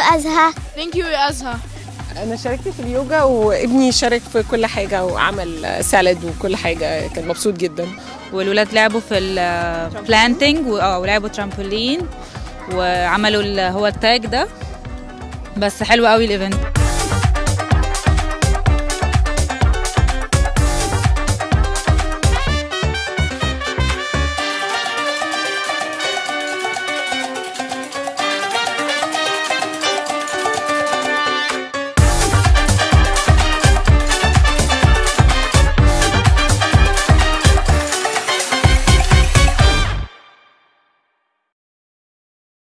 أزهى ثانك يو يا أزهى انا شاركت في اليوجا وابني شارك في كل حاجه وعمل سالد وكل حاجه كان مبسوط جدا والولاد لعبوا في البلانتنج ولعبوا ترامبولين وعملوا ال- هو التاج ده بس حلو قوي الايفنت